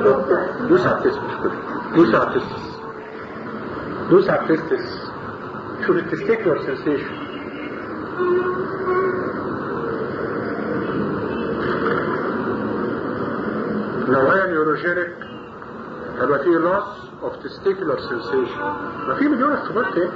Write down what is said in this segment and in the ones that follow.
دوس على التست مش كده دوس على التست دوس على التستس شوف التستيكولار سنسيشن لو هي نيوروجينيك هيبقى فيه loss of testicular sensation ما في مليون اختبار تاني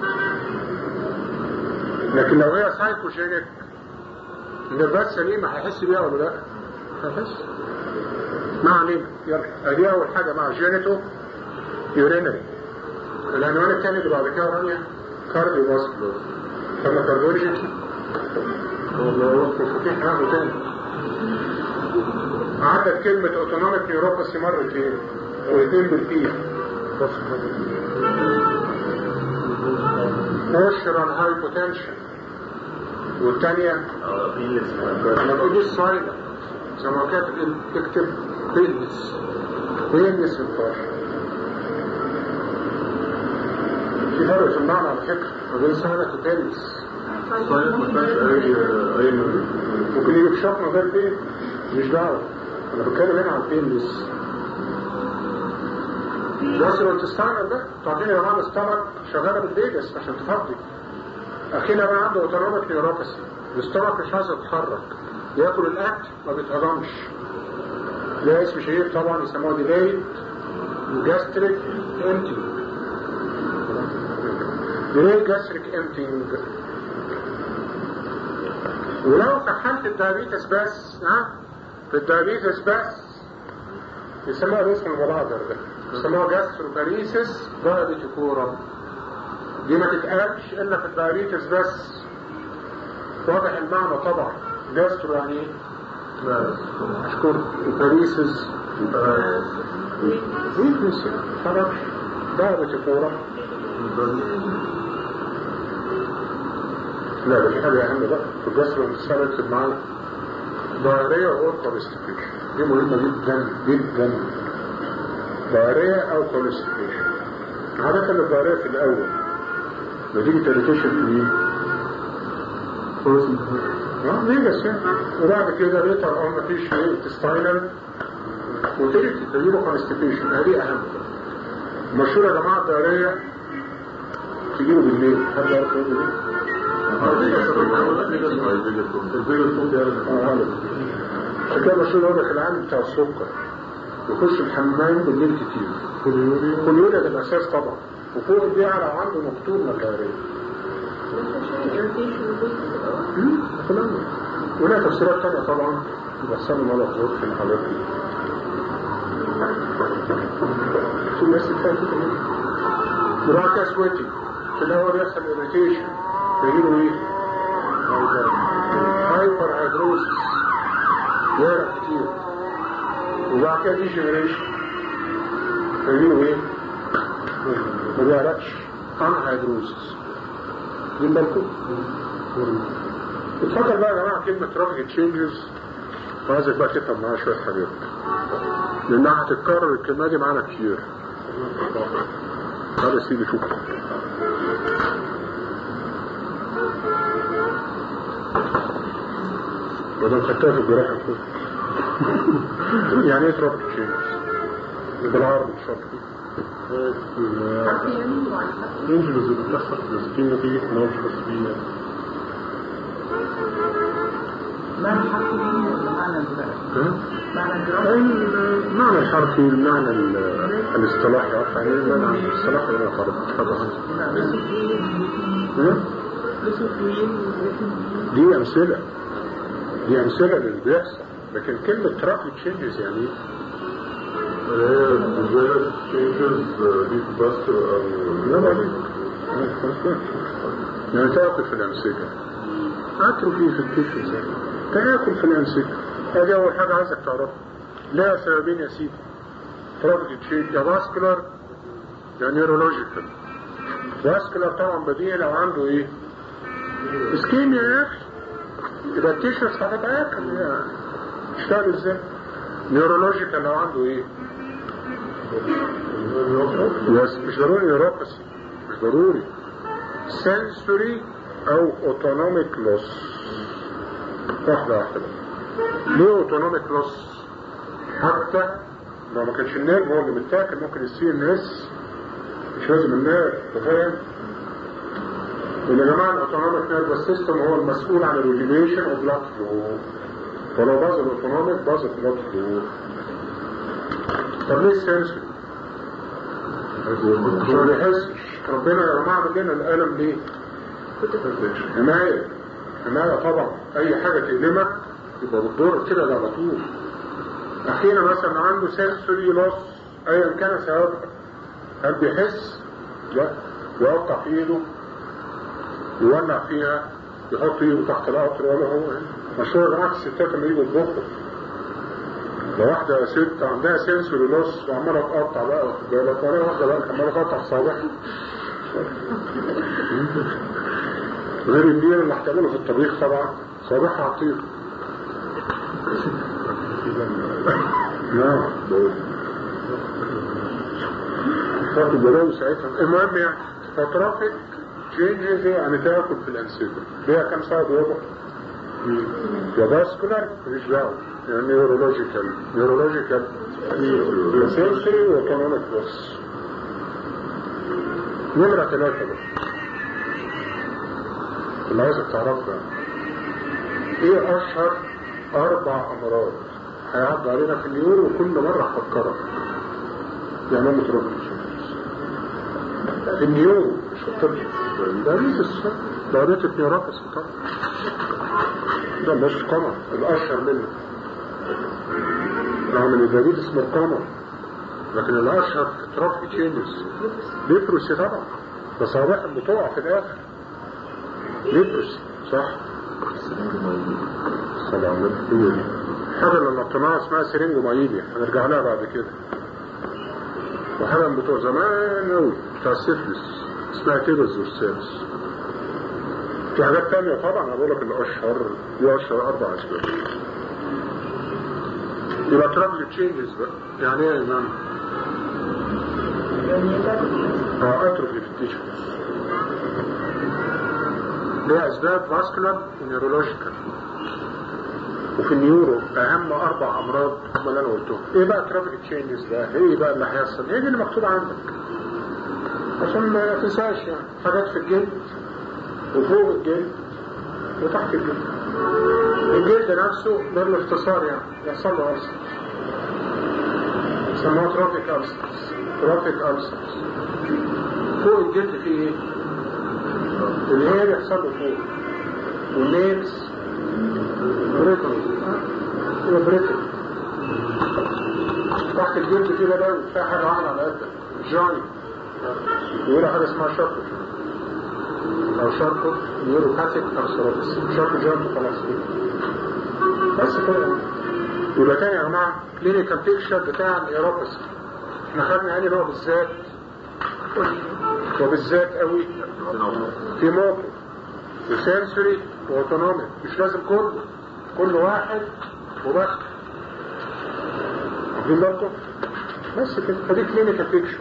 لكن لو هي سايكوجينيك النرفات سليمة هيحس بيها ولا لا؟ هيحس ما علينا يلا ادي اول حاجة مع جينيتو يورينري العنوان الثاني اللي بعد كده رانيا كارديو فاسكولار فما كارديولوجي والله في حاجة تاني عدت كلمة اوتونوميك نيوروباثي مرتين واثنين بالبي بوشرال هايبوتنشن والثانية ما تقوليش سايلة زي ما كاتب اكتب بيلنس بيلنس الفار في فرق في المعنى على فكرة ما بين سايلة وبيلنس صحيح ما فيهاش اي اي مهم. ممكن يجي في شطنة غير بيه مش دعوة انا بتكلم هنا عن بيلنس بس لو تستعمل ده تعطيني يا جماعه الاستمك شغاله بالفيجاس عشان تفضي اخينا بقى عنده اوتونوميك نيوروباثي الاستمك مش عايز يتحرك ياكل الاكل ما بيتهضمش ده اسم شهير طبعا يسموه ديلاي جاستريك امتي ديلاي جاستريك امتينج ولو في حالة الدايابيتس بس ها في الدايابيتس بس يسموها الاسم المبادر ده يسموها جاستروباريسيس دايابيتيكورم دي ما تتقالش الا في الدايابيتس بس واضح المعنى طبعا جاسترو يعني ايه؟ اشكر باريسيس ويكنس خلاص دايابيتيكورم لا ده في حاجة أهم بقى في الجسر والسنة اكتب معانا ضارية أو كوليستيكيشن دي مهمة جدا جدا ضارية أو كوليستيكيشن عادة الضارية في الأول نتيجة irritation في مين؟ اه ليه بس يعني وبعد كده ليتر اه مفيش ايه تستاينل وتيجي تجيبه كونستيبيشن هذه اهم مشهورة يا جماعة الضارية تجيبه بالليل حد يعرف يقول ليه؟ عشان كده مشهور يقول لك العالم بتاع السكر يخش الحمام بالليل كتير كوليوريا ده الاساس طبعا وفوق دي على عنده مكتوب مكاريه ولا تفسيرات تانية طبعا بس انا ما لحظات في الحالات دي في الناس الفاتت مراكة سويتي في الاول يحصل اريتيشن يجيله ايه؟ هايبر هيدروسيس يعرق كتير وبعد كده دي جنريشن يجيله ايه؟ ما بيعرقش عن هيدروسيس دي بالكم اتفضل بقى يا جماعه كلمه رابط تشينجز وعايزك بقى تفهم معايا شويه حاجات لانها هتتكرر الكلمه دي معانا كتير تعالى يا سيدي شوف وده خدتها في الجراحة يعني ايه ترابط تشينجز بالعربي مش شرط ينجلز اللي بتحصل في السكين نتيجة نوش بسبية معنى حرفي ولا معنى الجراحة؟ معنى الجراحة المعنى الحرفي المعنى ال- الاصطلاحي عارف يعني ايه المعنى الاصطلاحي ولا فرق دي امثله دي امثله للي بيحصل لكن كلمه ترافيك تشينجز يعني ايه؟ هي الزيادة تشينجز دي بس لا عليك يعني تاكل في الانسجه اتروفي في التيشوز يعني تاكل في الانسجه هذه اول حاجه عايزك تعرفها لها سببين يا سيدي ترافيك تشينج يا فاسكولار يا نيورولوجيكال فاسكولار طبعا بديهي لو عنده ايه؟ اسكيميا يا اخي يبقى التيشوز هتتاكل يعني اشتغل ازاي؟ نيورولوجيكال لو عنده ايه؟ بس مش ضروري نيوروباثي مش ضروري سنسوري او اوتونوميك لوس واحدة واحدة بقى. ليه اوتونوميك لوس حتى لو ما كانش النيرف هو اللي متاكل ممكن السي ان اس مش لازم النيرف أنت فاهم؟ لان يا جماعه الاوتونوميك نيرفس سيستم هو المسؤول عن الريجوليشن اوف بلاد فلو فلو باظ الاوتونوميك باظ البلاد فلو طب ليه السنسوري؟ عشان ما بيحسش ربنا يا جماعه عمل لنا الالم ليه؟ حمايه حمايه طبعا اي حاجه تألمك يبقى بتضر كده ده على طول اخينا مثلا عنده سنسوري لوس ايا كان سببها هل بيحس؟ لا يقطع في ايده يولع فيها يحط ايده تحت القطر ولا هو مشهور يا جماعه الستات لما يجوا يطبخوا لو واحدة ست عندها سنسوري لوس وعمالة تقطع بقى واخد بالك ولا واحدة بقى عمالة تقطع صابعها غير النير اللي هتعمله في الطبيخ طبعا صابعها هتطير نعم فاكر بلاوي ساعتها المهم يعني فترافيك تشينجز يعني تاكل في الانسجه ليها كام سبب واضح يا فاسكولار مش دعوه يعني نيورولوجيكال نيورولوجيكال سنسوري واوتونوميك بس نمرة ثلاثة بقى اللي عايزك تعرفها ايه اشهر اربع امراض هيعدي علينا في النيورو وكل مرة هفكرك يعني متروفيك في النيورو مش في الطب ده ليه السنة ده ريت نيوروباثي طبعا ده مش قمر الاشهر منه رغم ان الجديد اسمه القمر لكن الاشهر ترافي تشينجز ليبروسي طبعا ده صوابعهم بتقع في الاخر ليبروسي صح سلام عليكم حاجه لما نطيناها اسمها سرنجومايليا هنرجع لها بعد كده وحاجه من بتوع زمان قوي بتاع السيفلس اسمها تيبز والسيرس في حاجات تانية طبعا انا بقول لك الاشهر دي اشهر اربع اسباب يبقى ترابل تشينجز بقى يعني ايه يا امام؟ اه اتروفي في التيشوز ليها اسباب فاسكولار ونيورولوجيكال وفي النيورو اهم اربع امراض هم اللي انا قلتهم ايه بقى ترافيك تشينجز ده ايه بقى اللي هيحصل ايه اللي مكتوب عندك عشان ما تنساش يعني حاجات في الجلد وفوق الجلد وتحت الجلد الجلد نفسه ده بالاختصار يعني يحصل له ألسر يسموها ترافيك ألسرز ترافيك ألسرز فوق الجلد فيه ايه؟ الهير يحصل له فوق والنيلز بريتل هو بريتل تحت الجلد فيه بلاوي فيها حاجة واحدة على قدك جاي يقولوا حاجة اسمها شرطة او شرطة نيوروباثيك ارثروبس شرطة جاي خلاص كده بس كده يبقى تاني يا جماعة كلينيكال بيكشر بتاع النيوروباثي احنا خدنا يعني نوع بالذات وبالذات قوي في موقف وسنسوري واوتونوميك مش لازم كله كل واحد وبس واخدين بالكم بس كده فدي كلينيكال بيكشر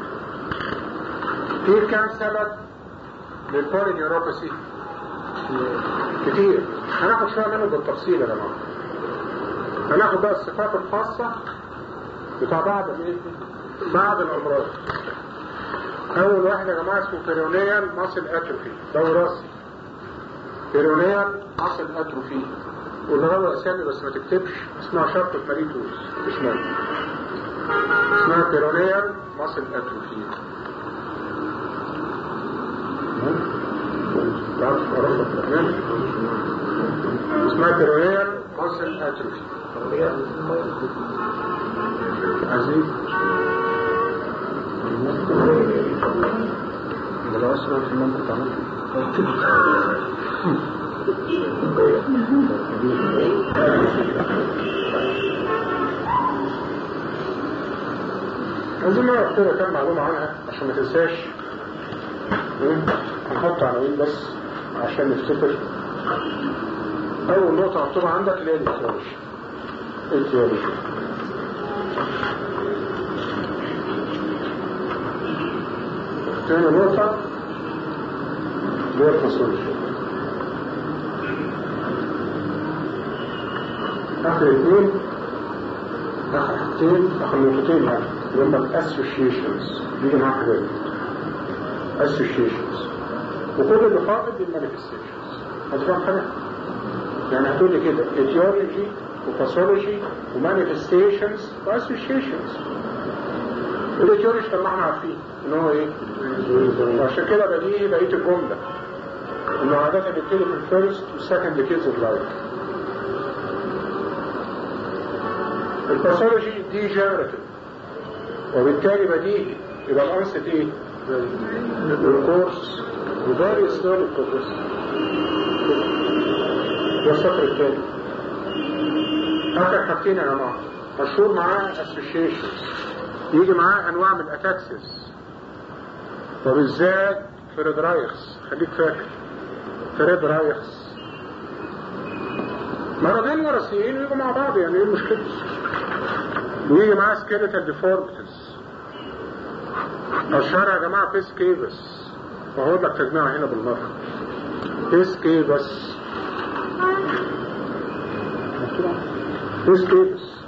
في كام سبب للبولينيوروباثي كتير هناخد شويه منه بالتفصيل يا جماعه هناخد بقى الصفات الخاصه بتاع بعض الايه بعض الامراض اول واحد يا جماعه اسمه بيرونيال ماسل اتروفي ده وراثي بيرونيال ماسل اتروفي واللي هو اسامي بس ما تكتبش اسمها شرطة ماريتوس مش مهم اسمها بيرونيال ماسل اتروفي اسمها بيرونيال ماسل اتروفي عزيز ده أسرع في المنطقة عايزين نعرف كده كام معلومة عنها عشان ما تنساش نحط عناوين بس عشان نفتكر أول نقطة مكتوبة عندك اللي هي الإتيولوجي الإتيولوجي تاني نقطة اللي هي الفسيولوجي آخر اثنين آخر نقطتين اخر نقطتين يعني اللي هم الاسوشيشنز بيجي معاها حاجات اسوشيشنز وكل اللي فاضل بالمانيفستيشنز هتفهم حاجه؟ يعني هتقول لي كده ايديولوجي وباثولوجي ومانيفستيشنز واسوشيشنز الايديولوجي طب ما احنا عارفين ان هو ايه؟ وعشان كده بديهي بقيه الجمله انه عاده بيبتدي في الفيرست والسكند كيدز اوف لايف الباثولوجي دي جنراتيف وبالتالي بديهي يبقى الانست ايه؟ الكورس وفاري سلولي بروجريس ده السطر الثاني اخر حاجتين يا جماعه مشهور معاه اسوشيشن يجي معاه انواع من الاتاكسس وبالذات فريد رايخس خليك فاكر فريد رايخس مرضين وراثيين يجوا مع بعض يعني ايه المشكله؟ ويجي معاه سكيلتال ديفورمتيز اشهر يا جماعه فيس كيفس وهقول لك تجميعها هنا بالمره فيس كيفس فيس كيفس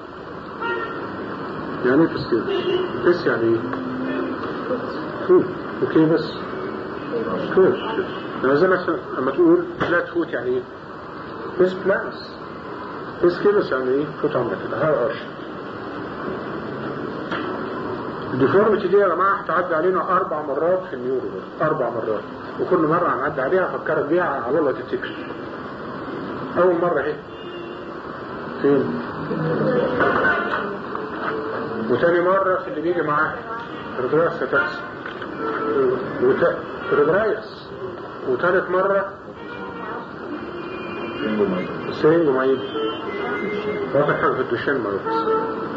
يعني ايه فيس كيفس؟ فيس يعني ايه؟ فوت وكيفس فوت يعني زي مثلا لما تقول فلات فوت يعني ايه؟ فيس بلانس فيس كيفس يعني ايه؟ فوت عامله كده هاي ارش الديفورميتي دي يا جماعه هتعدي علينا اربع مرات في النيورو اربع مرات وكل مره هنعدي عليها افكرك بيها على الله تفتكر اول مره اهي فين وتاني مره في اللي بيجي معاه ريدرايس تاكس وت... ريدرايس وتالت مره سينجو معيد واخد حاجه في الدوشين مرة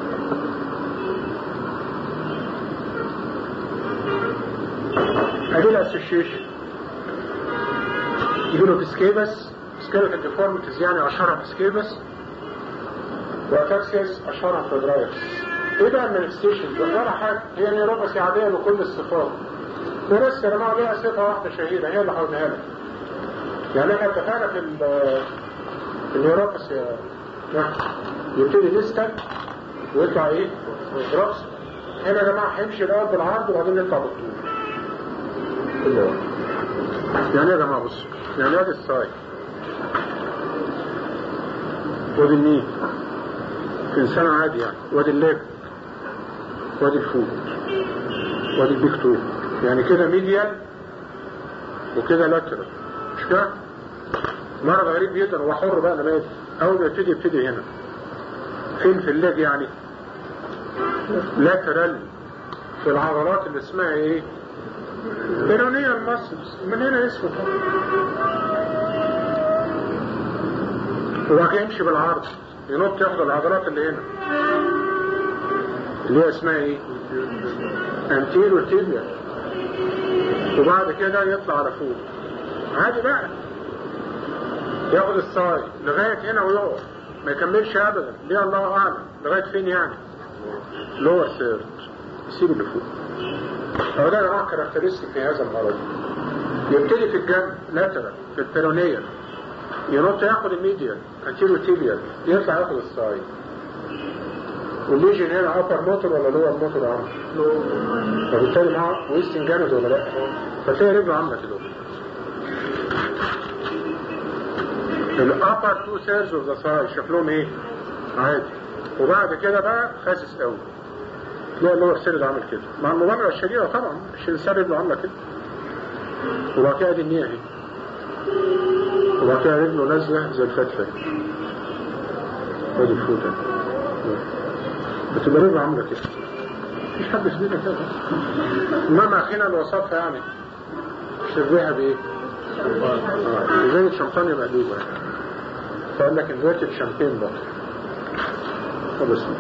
ادي الاسوشيشن يقولوا في سكيبس سكيلتال ديفورميتيز يعني اشهرها في سكيبس واتاكسيس اشهرها في درايفز ايه بقى المانيفستيشن ولا حاجه هي نيوروباثي عاديه بكل الصفات ولسه يا جماعه ليها صفه واحده شهيره هي اللي هقولها لك يعني احنا اتفقنا في في النيوروباثي يا يبتدي ديستال ويطلع ايه؟ رأس هنا يا جماعه هيمشي الاول بالعرض وبعدين يطلع بالطول كله يعني يا جماعه بص يعني ادي السايد وادي النين في انسان عادي يعني وادي الليج وادي الفوق وادي البيك تو يعني كده ميديال وكده لاترال مش كده؟ مرض غريب جدا هو حر بقى انا مالي اول ما يبتدي يبتدي هنا فين في الليج يعني؟ لاترال في العضلات اللي اسمها ايه؟ بيرونية المسلز من هنا اسمه وبعد كده يمشي بالعرض ينط ياخد العضلات اللي هنا اللي هي اسمها ايه؟ انتيرو تيبيا وبعد كده يطلع على فوق عادي بقى ياخد الصاي لغاية هنا ويقف ما يكملش ابدا ليه الله اعلم لغاية فين يعني لور ثيرد يسيب اللي فوق هو ده نوع كاركترستيك في هذا المرض يبتدي في الجنب لاترال في البيرونيال ينط ياخد الميديال انتيرو تيبيال يطلع ياخد السايد والليجن هنا ابر موتور ولا لور موتور عامل فبالتالي معاه ويستن جامد ولا لا فتلاقي رجله عامله كده الابر تو سيرز اوف ذا سايد شكلهم ايه عادي وبعد كده بقى خاسس قوي تلاقي اللور سيرد عامل كده مع المبالغه الشديده طبعا مش الانسان رجله عامله كده وبعد كده دي النيه اهي وبعد كده رجله نازله زي الفتله ادي الفوطه بتبقى رجله عامله كده مفيش حد في بيتك كده انما اخينا الوصفها يعني شبهها بايه؟ اه زي الشمبانيا مقلوبه فقال لك انفيرتد شامبين بقى طب اسمه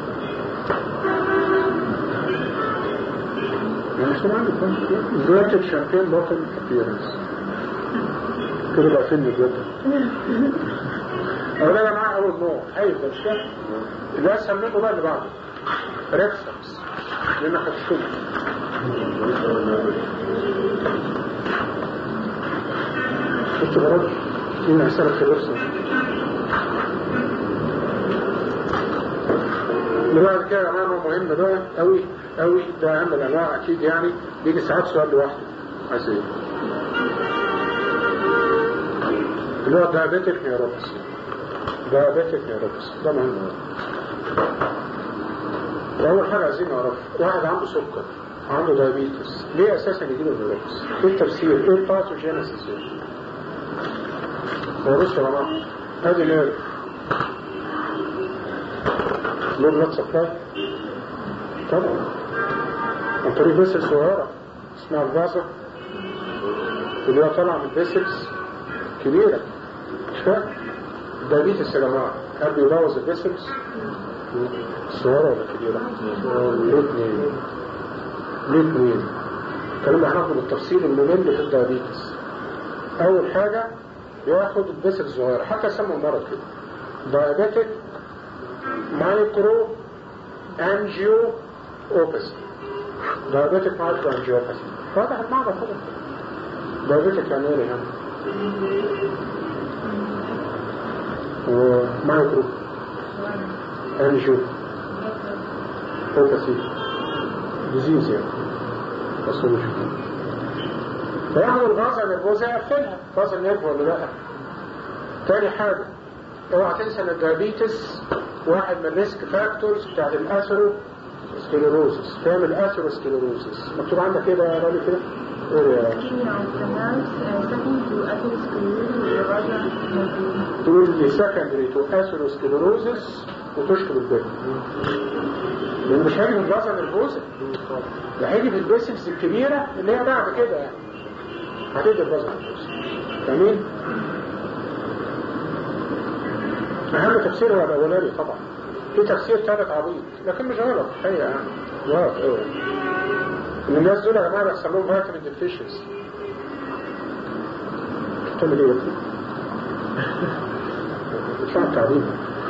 يعني شو معنى inverted champagne bottle appearance كده بقى فيلم جدا أولا أنا معاه أول نوع هاي ده مش كده اللي أسهل منه بقى اللي بعده ريفسكس لأن خدتوه شفت غرض مين هيسألك في الرسم وبعد كده يا جماعه نوع مهم بقى قوي قوي ده اهم الانواع اكيد يعني بيجي ساعات سؤال لوحده عايز ايه؟ اللي هو دايابيتك نيوروباثي دايابيتك نيوروباثي ده مهم قوي اول حاجه عايزين نعرف واحد عنده سكر عنده دايابيتس ليه اساسا يجيله نيوروباثي؟ ايه التفسير؟ ايه الباثوجينيسيس؟ هو بص يا جماعه ادي نيرف له بلاد سبلاي طبعا عن طريق فيسل صغيرة اسمها الفازا اللي هي طالعة من فيسلز كبيرة مش فاهم دايبيتس يا جماعة هل بيبوظ الفيسلز صغيرة ولا كبيرة؟ الاثنين الاثنين الكلام ده هناخده بالتفصيل الممل في الدايبيتس أول حاجة بياخد الفيسل الصغيرة حتى يسموا المرض كده دايابيتك مايكرو انجيو اوبس دايابيتك مايكرو انجيو اوبس واضح المعنى خلاص دايابيتك يعني ايه يعني ومايكرو انجيو اوبس ديزيز يعني اصلا مش فياخد الغازة نرفوزة يقفلها غازة نرف ولا لا تاني حاجة اوعى تنسى ان الدايابيتس واحد من الريسك فاكتورز بتاعت الاثرو سكليروزس فاهم الاثرو سكليروزس مكتوب عندك ايه بقى يا راجل كده؟ ايه يا تقول لي سكندري تو اثرو سكليروزس وتشكل الدم لان مش هيجي في الرازة نرفوزة ده هيجي في البيسكس الكبيرة اللي هي بعد كده يعني هتقدر الرازة نرفوزة فاهمين؟ أهم تفسير هو الأولاني طبعا في تفسير ثالث عبيط لكن مش غلط حقيقة يعني غلط أوي إن الناس دول يا جماعة بيحصل لهم فيتامين ديفيشنسي بتعمل إيه يا أخي؟ مش عارف تعليم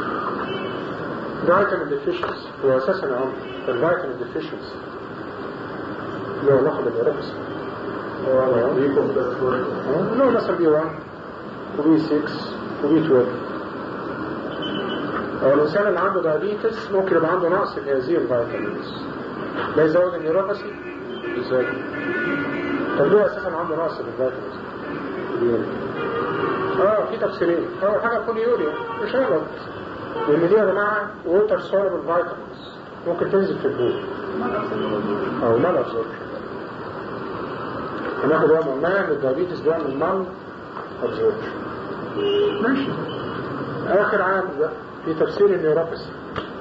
فيتامين ديفيشنسي هو أساسا يا عمر الفيتامين ديفيشنسي له علاقة بالإيركس له مثلا بي 1 وبي 6 وبي 12 هو الإنسان اللي عنده دايابيتس ممكن يبقى عنده نقص في هذه الفيتامينز ده يزود النيوروباثي ازاي؟ طب ليه أساسا عنده نقص في الفيتامينز؟ اه في تفسيرين أول حاجة بوليوريا مش غلط لأن دي يا جماعة ووتر سوليبل فيتامينز ممكن تنزل في البول أو مال أبزوربشن هناخد يوم قلنا إن الدايابيتس بيعمل مال أبزوربشن ماشي آخر عام ده في تفسير النيوروباثي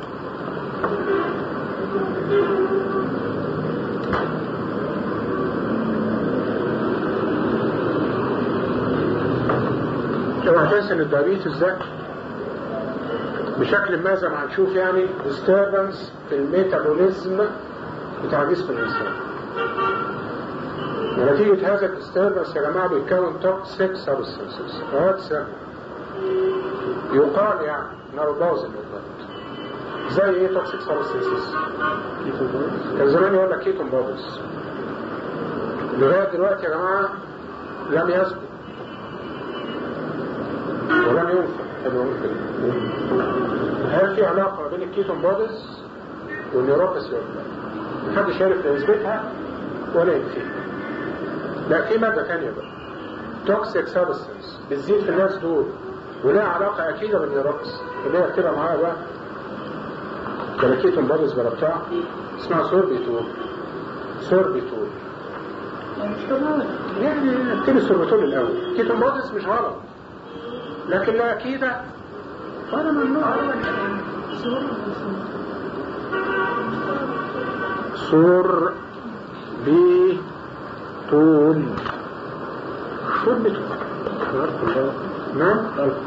اوعى تنسى ان الدايابيتس ده بشكل ما زي ما هنشوف يعني disturbance في الميتابوليزم بتاع جسم الانسان ونتيجة هذا الديستربنس يا جماعة بيتكون توكسيك سبستنسز مواد سامة يقال يعني انها بتبوظ النيوكليد زي ايه توكسيك سبستنسز؟ كان زمان يقول لك كيتون بودز لغاية دلوقتي يا جماعة لم يثبت ولم ينفع حلو كده هل في علاقة ما بين الكيتون بودز والنيوروباثي ولا لا؟ محدش عارف لا يثبتها ولا ينفيها لا في مادة تانية بقى توكسيك سبستنس بتزيد في الناس دول ولها علاقة أكيدة بالنيوروباثي اللي هي بتبقى معاها بقى كلاكيتون بودز ولا بتاع اسمها سوربيتول سوربيتول يعني اكتبي السوربيتول الأول كيتون بودز مش غلط لكن لا أكيدة ولا ممنوع سور بي طول شو بتقول نعم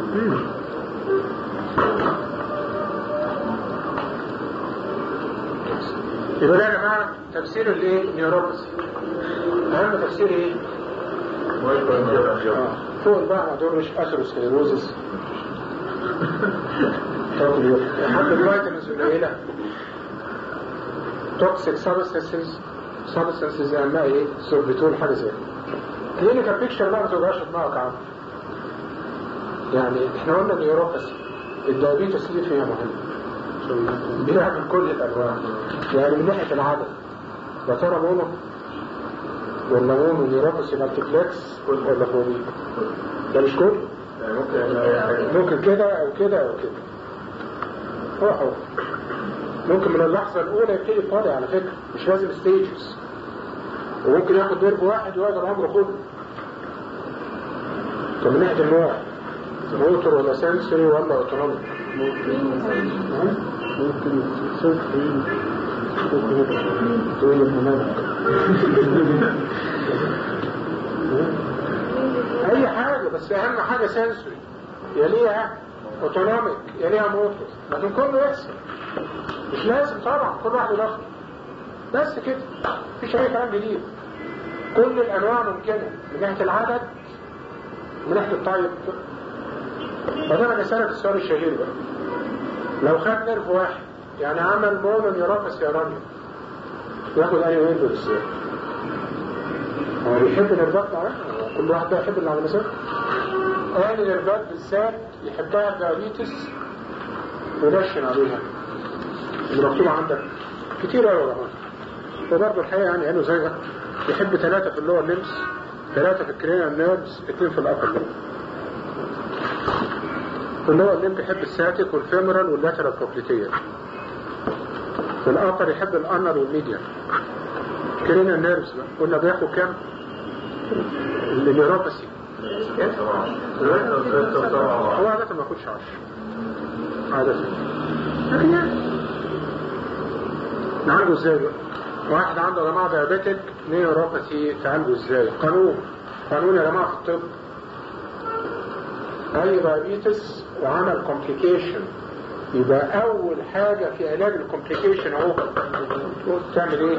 يبقى ده يا جماعه تفسير الايه نيوروباثي اهم تفسير ايه آه. فوق بقى ما دورش اثيروسكليروزس حد الفيتامينز قليله توكسيك سبستنسز سبستنسز يعني ايه سوربيتول حاجه زي كلينيكال بيكتشر بقى ما تبقاش في دماغك عنه يعني احنا قلنا نيوروباثي الدايابيتس دي فيها مهم بيعمل كل الانواع يعني من ناحيه العدد يا ترى مونو ولا مونو نيوروباثي مالتيبلكس ولا فوري ده مش كله ممكن كده او كده او كده هو حر ممكن من اللحظة الأولى يبتدي طالع على فكرة مش لازم ستيجز وممكن ياخد درب واحد ويقعد العمر كله طب من ناحية النوع موتور ولا سنسوري ولا اوتونوميك ممكن سنسوري ممكن تقول هناك أي حاجة بس أهم حاجة سنسوري يليها اوتونوميك يليها موتور لكن كله يحصل مش لازم طبعا كل واحد يدخل بس كده مفيش اي كلام جديد كل الانواع ممكنه من ناحيه العدد من ناحيه الطيب بعدين انا اسالك السؤال الشهير بقى لو خد نيرف واحد يعني عمل مونو نيوروباثي يا راجل ياخد انهي ويندو ازاي؟ هو بيحب نيرفات معاه كل واحد بقى يحب اللي على مسافه انهي نيرفات بالذات يحبها الدايابيتس ويدشن عليها اللي مكتوبة عندك كتير قوي يا وبرضه الحقيقة يعني قالوا زيها يحب ثلاثة في اللور ليمس ثلاثة في الكرينال نيرفز اثنين في الأبر ليم في اللور ليم يحب الساتيك والفيمورال واللاترال بروبليتير في الأبر يحب الأنر والميديا كرينال نيرفز بقى قلنا بياخد كام؟ النيوروباثي هو عادة ما ياخدش 10 عادة لكن يعني نعالجه ازاي بقى؟ واحد عنده يا جماعه دايابيتك نيوروباثي تعالجه ازاي؟ قانون قانون يا جماعه في الطب اي دايابيتس وعمل كومبليكيشن يبقى اول حاجه في علاج الكومبليكيشن اهو تعمل ايه؟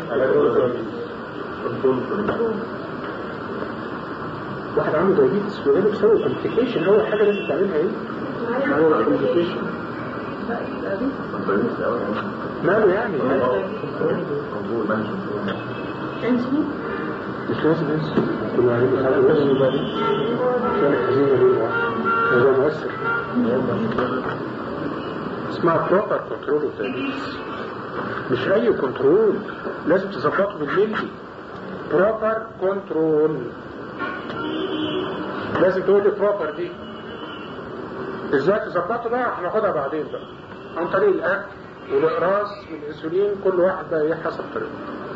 واحد عنده دايابيتس وده بسبب كومبليكيشن اول حاجه لازم تعملها ايه؟ عمل كومبليكيشن ماله يعني مش لازم بس كل واحد يبقى لازم يبقى دي كان حزينة ليه هو مؤثر اسمها بروبر كنترول الدايبيتس مش اي كنترول لازم تظبطه بالملي بروبر كنترول لازم تقول لي بروبر دي ازاي تظبطه بقى هناخدها بعدين بقى عن طريق الاكل والاقراص والانسولين كل واحد بقى ايه حسب طريقته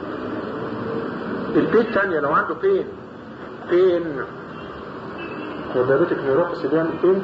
البين الثانية لو عنده بين بين هو دايبيتك نيوروباثي بيعمل بين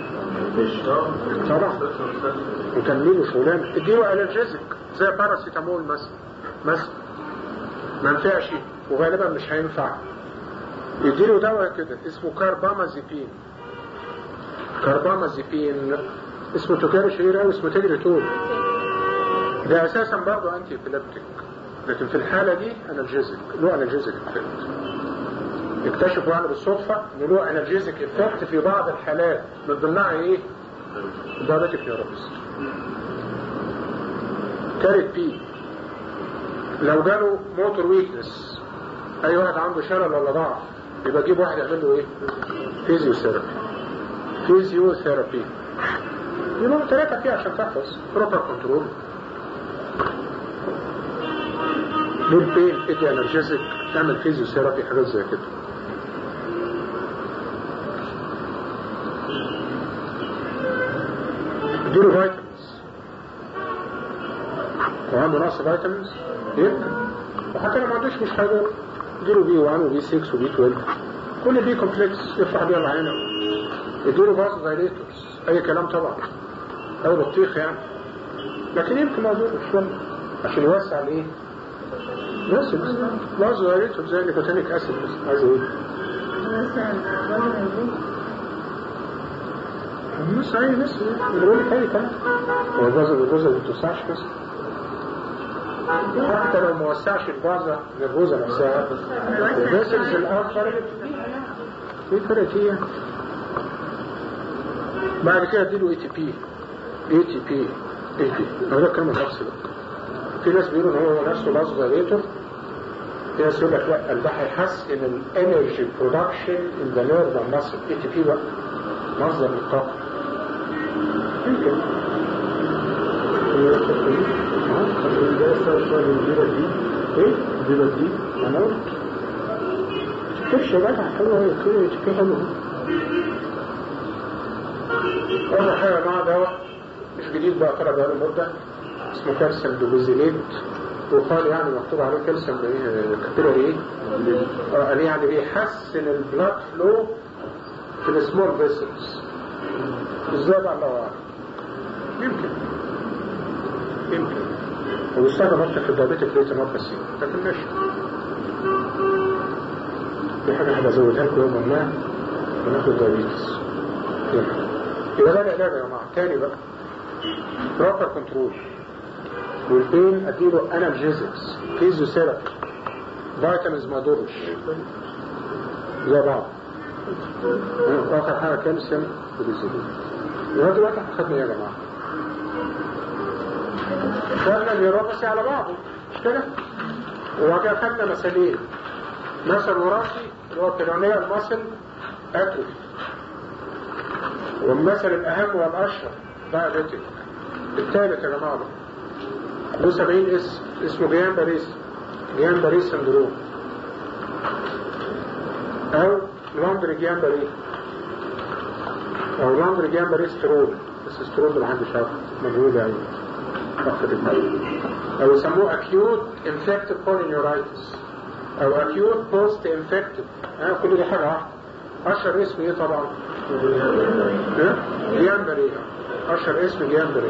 طبعا مكملين شغلانه اديله الرجيزك زي باراسيتامول مثلا مثلا ما ينفعش وغالبا مش هينفع يديله دواء كده اسمه كاربامازيبين كاربامازيبين اسمه تجاري شهير قوي اسمه تجريتول ده اساسا برضه انتي ابيليبتيك لكن في الحالة دي انالجيزك له انالجيزك افكت اكتشفوا يعني بالصدفة ان له انالجيزك افكت في بعض الحالات من ضمنها ايه؟ دايبيتك نيوروباثي تالت بي لو جاله موتور ويكنس اي واحد عنده شلل ولا ضعف يبقى جيب واحد يعمل له ايه؟ فيزيوثيرابي فيزيوثيرابي يبقى ثلاثة فيه عشان تحفظ بروبر كنترول للبين ادي انرجيزك تعمل فيزيوثيرابي حاجات زي كده اديله فيتامينز لو عنده نقص فيتامينز يبقى وحتى لو ما عندوش مش هيضر اديله بي 1 وبي 6 وبي 12 كل بي كومبلكس يفتح بيها العينه اديله فاز فايليتورز اي كلام طبعا او بطيخ يعني لكن يمكن موجود شويه عشان يوسع الايه؟ بس فاز فايليتورز زي نيكوتينيك اسيد بس عايز ايه؟ بس اي بس اللي بقول لك اي كلام هو الجوزة الجوزة ما بتوسعش بس حتى لو ما وسعش البازة للجوزة نفسها الفيسلز الآخر في فرق فيها بعد كده اديله اي تي بي اي تي بي اي بي هو ده الكلام النفسي بقى في ناس بيقولوا ان هو نفسه لاز فاليتور في ناس يقول لك لا ده هيحسن الانرجي برودكشن ان ذا نيرف ماسل اي تي بي بقى مصدر للطاقه يمكن ايه؟ انا قلت كرش يا جدع حلوه هي كرش حلوه أول حاجة يا جماعة دواء مش جديد بقى طلع بقاله مدة اسمه كالسيوم دوبيزيليت وقال يعني مكتوب عليه كالسيوم كابيلاري ايه؟ اه قال يعني بيحسن البلاد فلو في السمول فيسلز ازاي بقى الله اعلم يمكن يمكن وبيستخدم اكتر في الدايبيتك ريتينوباثي لكن ماشي دي حاجة هبقى ازودها لكم يوم ما وناخد دايبيتس يبقى ده العلاج يا جماعة تاني بقى بروبر كنترول والبين اديله انالجيزكس فيزيوثيرابي فيتامينز ما يضرش زي بعض واخر حاجة كالسيوم وديزيلين لغاية دلوقتي احنا خدنا ايه يا جماعة؟ خدنا النيوروباثي على بعضه مش كده؟ وبعد كده خدنا مثالين مثل وراثي اللي هو بيرونيال ماسل اتروفي والمثل الأهم والأشهر دايابيتك الثالث يا جماعة له 70 اسم اسمه جيان باريس جيان باريس سندروم أو لاندري جيان باريس أو لاندري جيان باريس سترول بس سترول ده محدش عارفه مجهول يعني فقط المال أو يسموه acute infective polyneuritis أو acute post infective أنا كل دي حاجة واحدة أشهر اسم إيه طبعا؟ جيامبري أشهر اسم جيامبري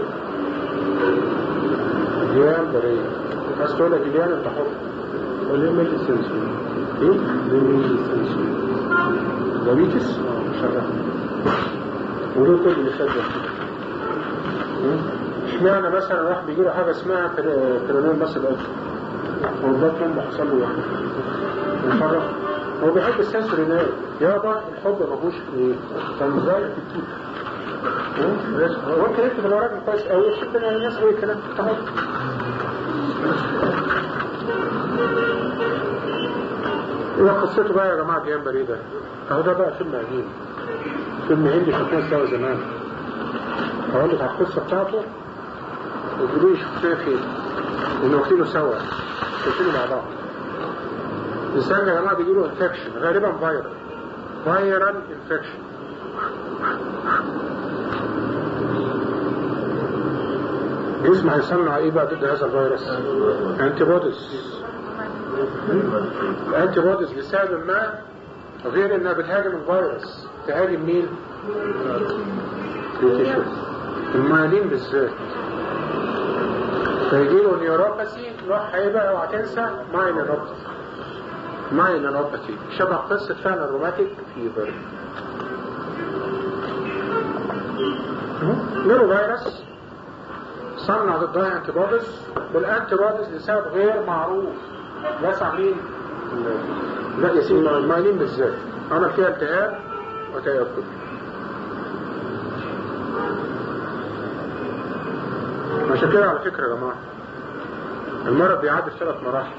جيامبري بس تقول لك جيان انت حر وليه ميلي سنسوري؟ ايه؟ ليه ميلي سنسوري؟ دايبيتس شغال وليه كل اللي خد اشمعنى مثلا واحد بيجي له حاجه اسمها بيرونيل ماسل اوتر هو البطن حصل له واحد مفرغ هو بيحب السنسوري ده يابا الحب ما فيهوش ايه فاهم ازاي؟ هو انت كتبت الورق كويس قوي شفت ان الناس ايه كلام تمام ايه قصته بقى يا جماعه جيان بريده اهو ده بقى فيلم قديم فيلم هندي شفناه سوا زمان هقول لك على القصه بتاعته وتقولوا لي شفتوها فين انه واخدينه سوا شايفينه مع بعض الانسان يا جماعه بيجي له انفكشن غالبا فيرال فيرال انفكشن جسم هيصنع ايه بقى ضد هذا الفيروس انتي بوديز الانتي بوديز لسبب ما غير انها بتهاجم الفيروس تهاجم مين التيشو الميالين بالذات فيجي له نيوروباثي نوعها ايه بقى اوعى تنسى مايلينوباثي مايلينوباثي شبه قصة فعلا الروماتيك فيبر نيرو فيروس صنع ضدها انتي بوديز والانتي بوديز لسبب غير معروف لسع مين؟ لا يا سيدي المايلين بالذات عمل فيها التهاب وتيقظ عشان كده على فكرة يا جماعة المرض بيعدي في ثلاث مراحل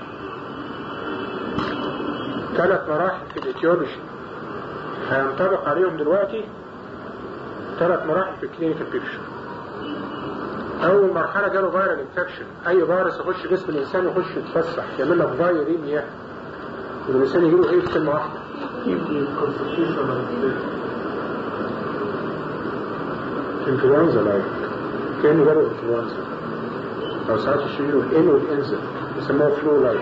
ثلاث مراحل في الاتيولوجي هينطبق عليهم دلوقتي ثلاث مراحل في الكلينيكال بيكشر اول مرحله جاله فايرال انفكشن اي فيروس يخش جسم الانسان يخش يتفسح يعمل لك فايريميا والانسان يجي له ايه في كلمه واحده انفلونزا لايك كانه جاله انفلونزا او ساعات يشيلوا الان والانزل يسموها فلو لايك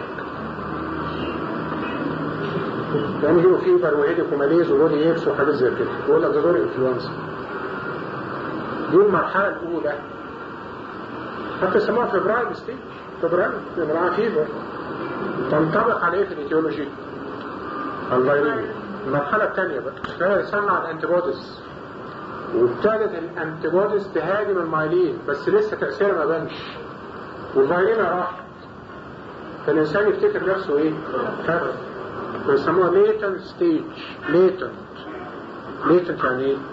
يعني يجيله فيبر وهيدك وماليز ودوري ايبس وحاجات زي كده يقول لك ده دوري انفلونزا دي المرحله الاولى حتى يسموها فبرايل ستيج فبرايل فبرايل فيبر تنطبق على ايه في الايتيولوجي؟ الفيروس المرحله الثانيه بقى ده يصنع الانتيبوديز وابتدت الانتيبوديز تهاجم المايلين بس لسه تاثيرها ما بانش والفيرينا راحت فالانسان يفتكر نفسه ايه؟ فرق بيسموها ليتنت ستيج ليتنت ليتنت يعني ايه؟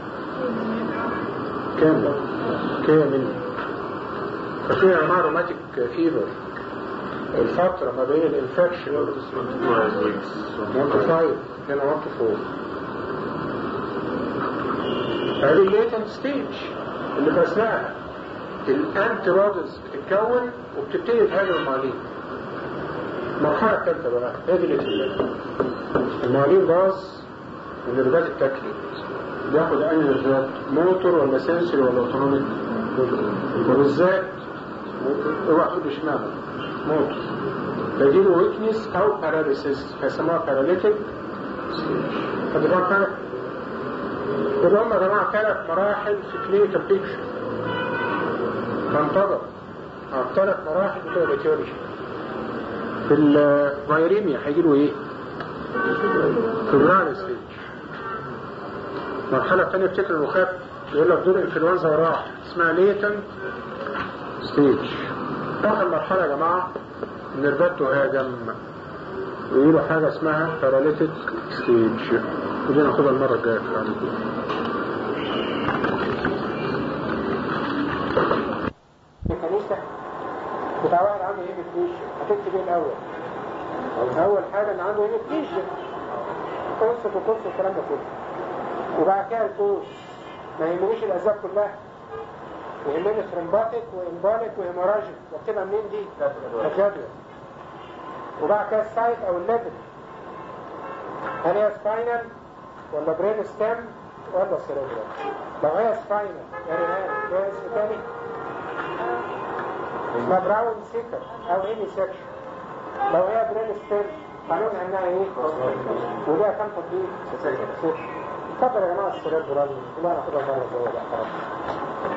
كامل كامل ففي انواع روماتيك فيفر الفترة ما بين الانفكشن مونت فايف هنا مونت فور هذه الليتنت ستيج اللي في اثناءها الفيروس يخش جسم الانسان يخش يتفسح يعمل لك فايريميا والفيروس يروح يعمل الانتي بوديز بتتكون وبتبتدي تهاجم المعالين المرحلة الثالثة بقى هي دي اللي تهمنا. المعالين باظ والنرفات اتاكلت بياخد انهي نرفات موتور ولا سنسوري ولا اوتونوميك وبالذات اوعى تقول اشمعنى موتور فيجيله ويكنس او باراليسيس فيسموها باراليتيك خد بالك معايا؟ يبقى هم يا جماعه ثلاث مراحل في كلينيكال بيكشر تنتظر على ثلاث مراحل بتوع الاتيولوجي في الفيريميا هيجي له ايه؟ فبراير ستيج المرحلة الثانية بتكر المخاف يقول لك دور انفلونزا وراح اسمها ليتن ستيج آخر مرحلة يا جماعة النرفات تهاجم ويقولوا حاجة اسمها باراليتيك ستيج ودي ناخدها المرة الجاية في العالم الكنيسة بتاع واحد عنده هيموفليشن هتكتب ايه الأول؟ أول حاجة إن عنده هيموفليشن قصة وقصة الكلام ده كله وبعد كده الكوز ما يهمنيش الأسباب كلها يهمني ثرومباتيك وإمباليك وهيموراجيك واكتبها منين دي؟ الجدول وبعد كده السايت أو الليفل هل هي سباينال ولا برين ستيم ولا سيريبرال لو هي سباينال يعني هي هي اسم تاني اسمها براون سيكر أو إيمي سيكشن لو هي برين ستيم قانون انها ايه؟ وليها كم تطبيق؟ ست اتفضل يا جماعه السيريبرال لا ناخدها المره الجايه بقى خلاص